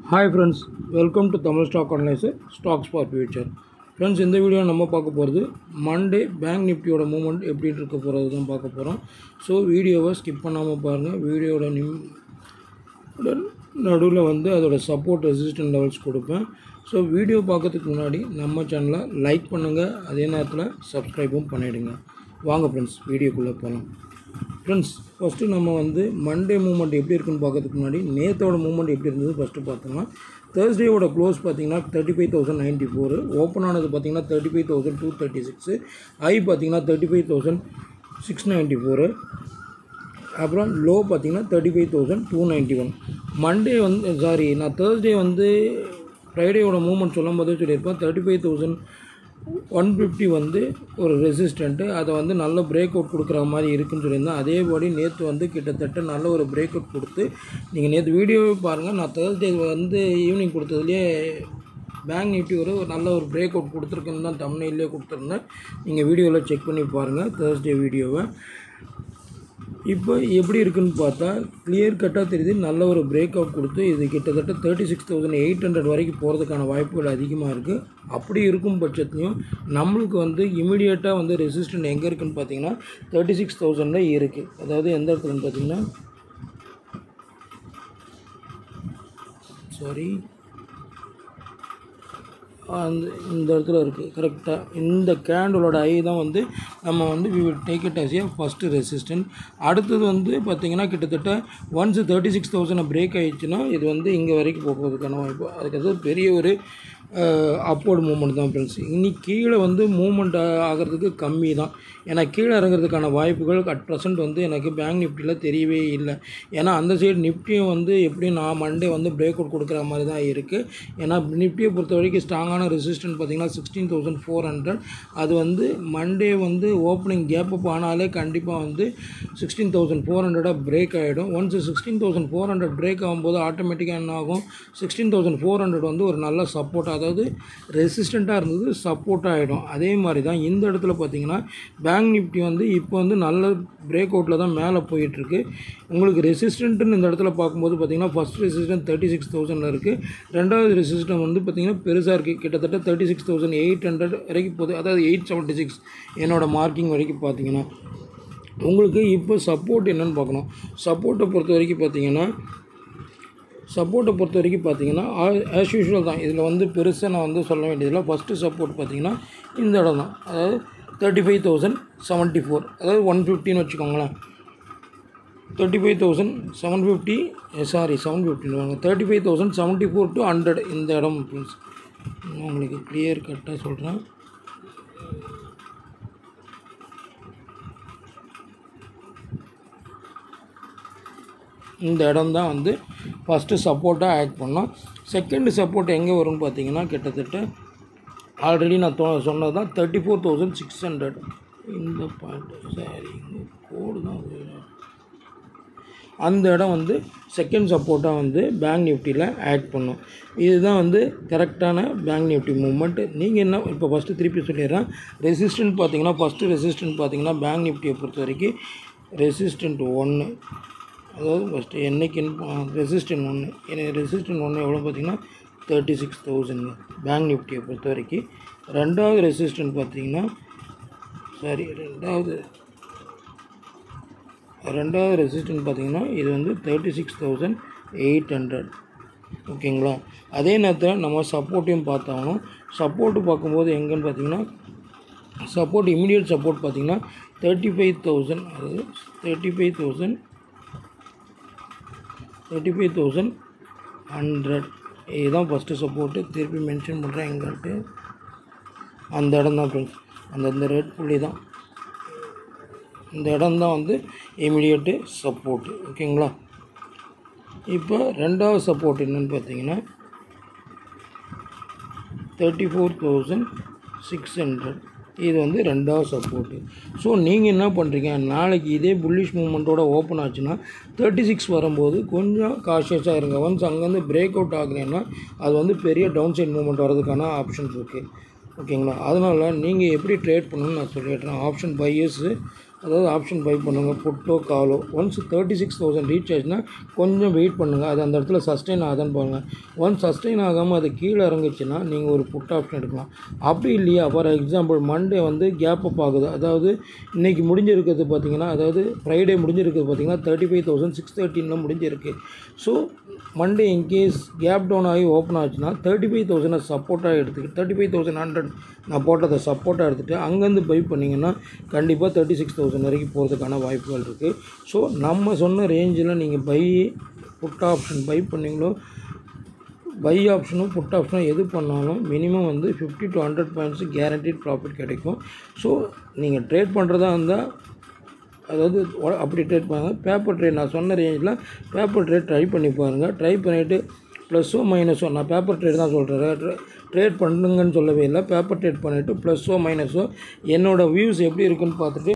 hi friends welcome to Tamil stock analyser stocks for future friends இந்த video நம்ம பார்க்க போகிறது மண்டே பேங்க் நிஃப்டியோட மூவ்மெண்ட் எப்படி இருக்க போகிறது தான் பார்க்க போகிறோம் ஸோ வீடியோவை ஸ்கிப் பண்ணாமல் பாருங்கள் வீடியோட நிம் நடுவில் வந்து அதோட சப்போர்ட் ரெசிஸ்டன்ட் லெவல்ஸ் கொடுப்பேன் ஸோ வீடியோ பார்க்கறதுக்கு முன்னாடி நம்ம சேனலை லைக் பண்ணுங்கள் அதே நேரத்தில் சப்ஸ்கிரைபும் பண்ணிவிடுங்க வாங்க ஃப்ரெண்ட்ஸ் வீடியோக்குள்ளே போகலாம் ஃப்ரெண்ட்ஸ் ஃபஸ்ட்டு நம்ம வந்து மண்டே மூவ்மெண்ட் எப்படி இருக்குன்னு பார்க்கறதுக்கு முன்னாடி நேத்தோட மூவ்மெண்ட் எப்படி இருந்தது ஃபஸ்ட்டு பார்த்தோம்னா தேர்ஸ்டேவோட க்ளோஸ் பார்த்தீங்கன்னா thirty five thousand ninety four open ஆனது பார்த்தீங்கன்னா thirty five thousand two thirty six high பார்த்தீங்கன்னா thirty five thousand six ninety four அப்புறம் லோ பார்த்தீங்கன்னா thirty five thousand two ninety one Monday வந்து சாரி நான் தேர்ஸ்டே வந்து ஃப்ரைடேயோட மூவ்மெண்ட் சொல்லும் போதே சொல்லியிருப்பேன் thirty five thousand one fifty வந்து ஒரு ரெசிஸ்டண்ட்டு அதை வந்து நல்ல பிரேக் அவுட் கொடுக்குற மாதிரி இருக்குன்னு சொல்லியிருந்தேன் அதேபடி நேற்று வந்து கிட்டத்தட்ட நல்ல ஒரு பிரேக் அவுட் கொடுத்து நீங்கள் நேற்று வீடியோவே பாருங்கள் நான் தேர்ஸ்டே வந்து ஈவினிங் கொடுத்ததுலேயே பேங்க் நிஃப்டி ஒரு நல்ல ஒரு பிரேக் அவுட் கொடுத்துருக்குன்னு தான் தமிழ்லேயே கொடுத்துருந்தேன் நீங்கள் வீடியோவில் செக் பண்ணி பாருங்கள் தேர்ஸ்டே வீடியோவை இப்போ எப்படி இருக்குன்னு பார்த்தா கிளியர் கட்டாக தெரியுது நல்ல ஒரு பிரேக் அவுட் கொடுத்து இது கிட்டத்தட்ட thirty six thousand eight hundred வரைக்கும் போகிறதுக்கான வாய்ப்புகள் அதிகமாக இருக்குது அப்படி இருக்கும் பட்சத்துலையும் நம்மளுக்கு வந்து இமிடியேட்டாக வந்து ரெசிஸ்டன்ட் எங்கே இருக்குன்னு பார்த்தீங்கன்னா தேர்ட்டி சிக்ஸ் தௌசண்டில் இருக்குது அதாவது எந்த இடத்துலன்னு பார்த்தீங்கன்னா சாரி அந்த இந்த இடத்துல இருக்குது கரெக்டாக இந்த கேண்டலோட ஐ தான் வந்து நம்ம வந்து we will take it as a first resistant அடுத்தது வந்து பார்த்திங்கன்னா கிட்டத்தட்ட once thirty six thousand break ஆயிடுச்சுன்னா இது வந்து இங்கே வரைக்கும் போகிறதுக்கான வாய்ப்பு அதுக்கு பெரிய ஒரு அப்வர்ட் மூமெண்ட் தான் ஃப்ரெண்ட்ஸ் இன்னைக்கு கீழே வந்து மூமெண்ட் ஆகிறதுக்கு கம்மி தான் ஏன்னா கீழே இறங்குறதுக்கான வாய்ப்புகள் அட் ப்ரெசென்ட் வந்து எனக்கு பேங்க் நிஃப்டியில் தெரியவே இல்லை ஏன்னா அந்த சைடு நிஃப்டியும் வந்து எப்படியும் நான் மண்டே வந்து பிரேக் அவுட் கொடுக்குற மாதிரி தான் இருக்குது ஏன்னா நிஃப்டியை பொறுத்த வரைக்கும் ஸ்ட்ராங்கான ரெசிஸ்டன்ட் பார்த்திங்கன்னா சிக்ஸ்டீன் தௌசண்ட் ஃபோர் ஹண்ட்ரட் அது வந்து மண்டே வந்து ஓப்பனிங் கேப் அப் ஆனாலே கண்டிப்பாக வந்து சிக்ஸ்டீன் தௌசண்ட் ஃபோர் ஹண்ட்ரடாக பிரேக் ஆகிடும் once sixteen thousand four hundred break ஆகும்போது ஆட்டோமேட்டிக்காக என்ன ஆகும் சிக்ஸ்டீன் தௌசண்ட் ஃபோர் ஹண்ட்ரட் வந்து ஒரு நல்ல சப்போர்ட் அதாவது ரெசிஸ்டண்ட்டாக இருந்தது சப்போர்ட் ஆகிடும் அதே மாதிரி தான் இந்த இடத்துல பார்த்தீங்கன்னா பேங்க் நிஃப்டி வந்து இப்போ வந்து நல்ல பிரேக் அவுட்டில் தான் மேலே போயிட்டுருக்கு உங்களுக்கு ரெசிஸ்டண்ட்டுன்னு இந்த இடத்துல பார்க்கும்போது பார்த்தீங்கன்னா ஃபஸ்ட் ரெசிஸ்டன்ட் தேர்ட்டி சிக்ஸ் தௌசண்டில் இருக்குது ரெண்டாவது ரெசிஸ்டம் வந்து பார்த்திங்கன்னா பெருசாக இருக்குது கிட்டத்தட்ட thirty six thousand eight hundred வரைக்கும் போகுது அதாவது எயிட் செவன்ட்டி சிக்ஸ் என்னோடய மார்க்கிங் வரைக்கும் பார்த்தீங்கன்னா உங்களுக்கு இப்போ சப்போர்ட் என்னென்னு பார்க்கணும் சப்போர்ட்டை பொறுத்த வரைக்கும் பார்த்தீங்கன்னா சப்போர்ட்டை பொறுத்த வரைக்கும் பார்த்தீங்கன்னா ஆஸ் யூஷுவல் தான் இதில் வந்து பெருசாக நான் வந்து சொல்ல வேண்டியதில்லை ஃபஸ்ட்டு சப்போர்ட் பார்த்தீங்கன்னா இந்த இடம் தான் அதாவது thirty five thousand seventy four அதாவது ஒன் ஃபிஃப்டின்னு வச்சுக்கோங்களேன் thirty five thousand seven fifty sorry seven ஃபிஃப்டின்னு வாங்க thirty five thousand seventy four to hundred இந்த இடம் ஃப்ரெண்ட்ஸ் நான் உங்களுக்கு கிளியர் கட்டாக சொல்கிறேன் இந்த இடம் தான் வந்து ஃபஸ்ட்டு சப்போர்ட்டாக ஆக்ட் பண்ணோம் செகண்ட் சப்போர்ட் எங்கே வரும்னு பார்த்தீங்கன்னா கிட்டத்தட்ட ஆல்ரெடி நான் தோ சொன்னது தான் thirty four thousand six hundred இந்த பாயிண்ட் சாரி கோடு தான் அந்த இடம் வந்து செகண்ட் சப்போர்ட்டாக வந்து பேங்க் நிஃப்டியில் ஆட் பண்ணும் இதுதான் வந்து கரெக்டான பேங்க் நிஃப்டி மூவ்மெண்ட் நீங்கள் என்ன இப்போ ஃபஸ்ட்டு திருப்பி சொல்லிடுறேன் ரெசிஸ்டன்ட் பார்த்தீங்கன்னா ஃபஸ்ட்டு ரெசிஸ்டன்ட் பார்த்தீங்கன்னா பேங்க் நிஃப்டியை பொறுத்த வரைக்கும் ரெசிஸ்டன்ட் ஒன்று அதாவது ஃபஸ்ட்டு என்றைக்குன்னு ரெசிஸ்டன்ட் ஒன்று எனக்கு ரெசிஸ்டன்ட் ஒன்று எவ்வளோ பார்த்தீங்கன்னா தேர்ட்டி சிக்ஸ் தௌசண்ட் பேங்க் நிஃப்டியை பொறுத்த வரைக்கும் ரெண்டாவது ரெசிஸ்டன்ட் பார்த்தீங்கன்னா சாரி ரெண்டாவது ரெண்டாவது ரெசிஸ்டன்ட் பார்த்தீங்கன்னா இது வந்து thirty six thousand eight hundred ஓகேங்களா அதே நேரத்தில் நம்ம சப்போர்ட்டையும் பார்த்தாகணும் சப்போர்ட்டு பார்க்கும்போது எங்கன்னு பார்த்தீங்கன்னா சப்போர்ட் இமீடியட் சப்போர்ட் பார்த்தீங்கன்னா தேர்ட்டி ஃபைவ் தௌசண்ட் அதாவது thirty five thousand thirty five thousand hundred இதுதான் ஃபஸ்ட்டு சப்போர்ட்டு திருப்பி மென்ஷன் பண்ணுறேன் எங்கள்கிட்ட அந்த இடம் தான் ஃப்ரெண்ட்ஸ் அந்த இந்த ரெட் புள்ளி தான் இந்த இடம் தான் வந்து இமிடியேட்டு சப்போர்ட்டு ஓகேங்களா இப்போ ரெண்டாவது சப்போர்ட் என்னென்னு பார்த்தீங்கன்னா thirty four thousand six hundred இது வந்து ரெண்டாவது சப்போர்ட்டு ஸோ நீங்கள் என்ன பண்ணுறீங்க நாளைக்கு இதே புல்லிஷ் மூமெண்ட்டோட ஓப்பன் ஆச்சுன்னா தேர்ட்டி சிக்ஸ் வரும்போது கொஞ்சம் காஷியஸாக இருங்க ஒன்ஸ் அங்கேருந்து பிரேக் அவுட் ஆகலைன்னா அது வந்து பெரிய டவுன் சைட் மூமெண்ட் வரதுக்கான ஆப்ஷன்ஸ் இருக்குது ஓகேங்களா அதனால் நீங்கள் எப்படி ட்ரேட் பண்ணணும்னு நான் சொல்லிடுறேன் ஆப்ஷன் பையர்ஸு அதாவது ஆப்ஷன் பை பண்ணுங்கள் புட்டோ காலோ once thirty six thousand reach ஆச்சுன்னா கொஞ்சம் வெயிட் பண்ணுங்கள் அது அந்த இடத்துல சஸ்டெயின் ஆகுதான்னு பாருங்கள் ஒன்ஸ் சஸ்டெயின் ஆகாமல் அது கீழே இறங்குச்சுன்னா நீங்கள் ஒரு புட் ஆப்ஷன் எடுக்கலாம் அப்படி இல்லையா ஃபார் எக்ஸாம்பிள் மண்டே வந்து கேப் அப் ஆகுது அதாவது இன்றைக்கி முடிஞ்சிருக்கிறது பார்த்தீங்கன்னா அதாவது ஃப்ரைடே முடிஞ்சிருக்கிறது பார்த்தீங்கன்னா தேர்ட்டி ஃபைவ் தௌசண்ட் சிக்ஸ் தேர்ட்டினில் முடிஞ்சிருக்கு so Monday in case gap down ஆகி ஓப்பன் ஆச்சுன்னா தேர்ட்டி ஃபைவ் தௌசண்டை சப்போர்ட்டாக எடுத்துக்கிட்டு தேர்ட்டி ஃபைவ் தௌசண்ட் ஹண்ட்ரட் நான் போட்டதை சப்போர்ட்டாக எடுத்துகிட்டு அங்கேருந்து பை பண்ணிங்கன்னா கண்டிப்பாக தேர்ட்டி சிக்ஸ் தௌசண்ட் வரைக்கும் போகிறதுக்கான வாய்ப்புகள் இருக்குது ஸோ நம்ம சொன்ன ரேஞ்சில் நீங்கள் பை புட் ஆப்ஷன் பை பண்ணீங்களோ பை ஆப்ஷனும் புட் ஆப்ஷனும் எது பண்ணாலும் மினிமம் வந்து fifty to hundred points guaranteed profit கிடைக்கும் ஸோ நீங்கள் ட்ரேட் பண்ணுறதா இருந்தால் அதாவது ஒ- அப்படி ட்ரேட் பண்ணுங்க பேப்பர் ட்ரேட் நான் சொன்ன ரேஞ்சில் பேப்பர் ட்ரேட் ட்ரை பண்ணி பாருங்கள் ட்ரை பண்ணிவிட்டு ப்ளஸ்ஸோ மைனஸோ நான் பேப்பர் ட்ரேட் தான் சொல்கிறேன் ட்ரேட் பண்ணுங்கன்னு சொல்லவே இல்லை பேப்பர் ட்ரேட் பண்ணிவிட்டு ப்ளஸ்ஸோ மைனஸோ என்னோடய வியூஸ் எப்படி இருக்குன்னு பார்த்துட்டு